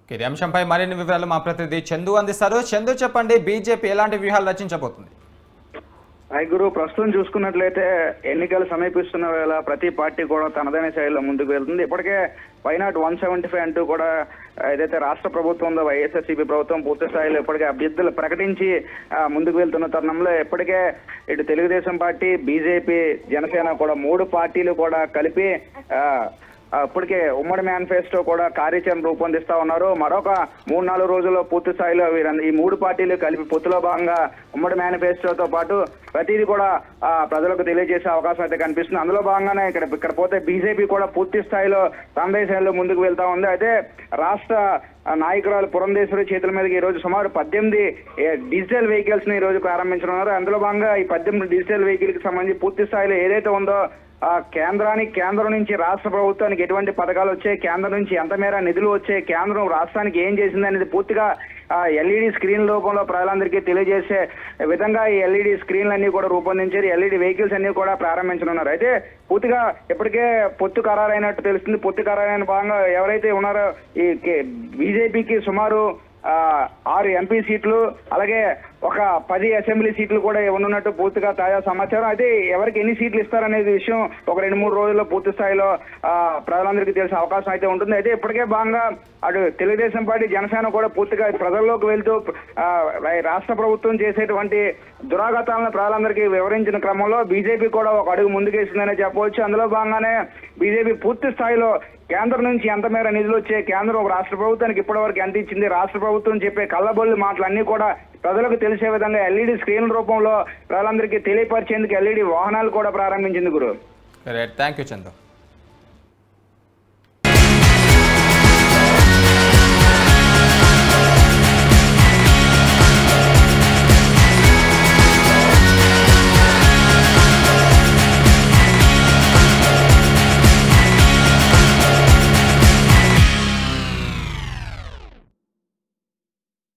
okay, ఈ అంశంపై మరిన్ని వివరాలు మా ప్రతినిధి చందు అందిస్తారు చందు చెప్పండి బీజేపీ ఎలాంటి వ్యూహాలు రచించబోతుంది హాయ్ గురు ప్రస్తుతం చూసుకున్నట్లయితే ఎన్నికలు సమీపిస్తున్న వేళ ప్రతి పార్టీ కూడా తనదైన శైలిలో ముందుకు వెళ్తుంది ఇప్పటికే వైనాట్ వన్ సెవెంటీ ఫైవ్ అంటూ కూడా ఏదైతే రాష్ట్ర ప్రభుత్వం ఉందో వైఎస్ఆర్సీపీ ప్రభుత్వం పూర్తి స్థాయిలో ఇప్పటికే అభ్యర్థులు ప్రకటించి ఆ, ముందుకు వెళ్తున్న తరుణంలో ఇప్పటికే ఇటు తెలుగుదేశం పార్టీ బీజేపీ జనసేన కూడా మూడు పార్టీలు కూడా కలిపి ఆ, ఆ, ఇప్పటికే ఉమ్మడి మేనిఫెస్టో కూడా కార్యాచరణ రూపొందిస్తా ఉన్నారు మరొక మూడు నాలుగు రోజుల్లో పూర్తి స్థాయిలో వీరంద ఈ మూడు పార్టీలు కలిపి పొత్తులో భాగంగా ఉమ్మడి మేనిఫెస్టోతో పాటు ప్రతిదీ కూడా ఆ, ప్రజలకు తెలియజేసే అవకాశం అయితే కనిపిస్తుంది అందులో భాగంగానే ఇక్కడ ఇక్కడ పోతే బీజేపీ కూడా పూర్తి స్థాయిలో తన దేశంలో ముందుకు వెళ్తా ఉంది అయితే రాష్ట్ర ఆ, నాయకురాలు పురంధేశ్వరి చేతుల మీదకి ఈ రోజు సుమారు పద్దెనిమిది ఏ, డిజిటల్ వెహికల్స్ ని ఈ రోజు ప్రారంభించనున్నారు అందులో భాగంగా ఈ పద్దెనిమిది డిజిటల్ వెహికల్ కి సంబంధించి పూర్తి స్థాయిలో ఏదైతే ఉందో ఆ కేంద్రానికి కేంద్రం నుంచి రాష్ట్ర ప్రభుత్వానికి ఎటువంటి పథకాలు వచ్చాయి కేంద్రం నుంచి ఎంత మేర నిధులు వచ్చాయి కేంద్రం రాష్ట్రానికి ఏం చేసింది అనేది పూర్తిగా ఎల్ఈడి స్క్రీన్ రూపంలో ప్రజలందరికీ తెలియజేసే విధంగా ఈ ఎల్ఈడి స్క్రీన్లు అన్ని కూడా రూపొందించారు ఎల్ఈడి వెహికల్స్ అన్ని కూడా ప్రారంభించనున్నారు అయితే పూర్తిగా ఇప్పటికే పొత్తు ఖరారైనట్టు తెలుస్తుంది పొత్తు ఖరారైన భాగంగా ఎవరైతే ఉన్నారో ఈ బీజేపీకి సుమారు ఆ, ఆరు ఎంపీ సీట్లు అలాగే ఒక పది అసెంబ్లీ సీట్లు కూడా ఇవ్వనున్నట్టు పూర్తిగా తాజా సమాచారం అయితే ఎవరికి ఎన్ని సీట్లు ఇస్తారనేది విషయం ఒక రెండు మూడు రోజుల్లో పూర్తి స్థాయిలో ఆ, ప్రజలందరికీ తెలిసే అవకాశం అయితే ఉంటుంది అయితే ఇప్పటికే భాగంగా అటు తెలుగుదేశం పార్టీ జనసేన కూడా పూర్తిగా ప్రజల్లోకి వెళ్తూ ఆ, రాష్ట్ర ప్రభుత్వం చేసేటువంటి దురాగతాలను ప్రజలందరికీ వివరించిన క్రమంలో బీజేపీ కూడా ఒక అడుగు ముందుకేసిందనే చెప్పవచ్చు అందులో భాగంగానే బీజేపీ పూర్తి స్థాయిలో కేంద్రం నుంచి ఎంత మేర నిధులు వచ్చాయి కేంద్రం రాష్ట్ర ప్రభుత్వానికి ఇప్పటివరకు ఎంత ఇచ్చింది రాష్ట్ర ప్రభుత్వం చెప్పే కళ్ళబొల్లి మాటలన్నీ కూడా ప్రజలకు తెలిసే విధంగా ఎల్ఈడి స్క్రీన్ రూపంలో ప్రజలందరికీ తెలియపరిచేందుకు ఎల్ఈడి వాహనాలు కూడా ప్రారంభించింది గురు రైట్ థ్యాంక్ యూ చందు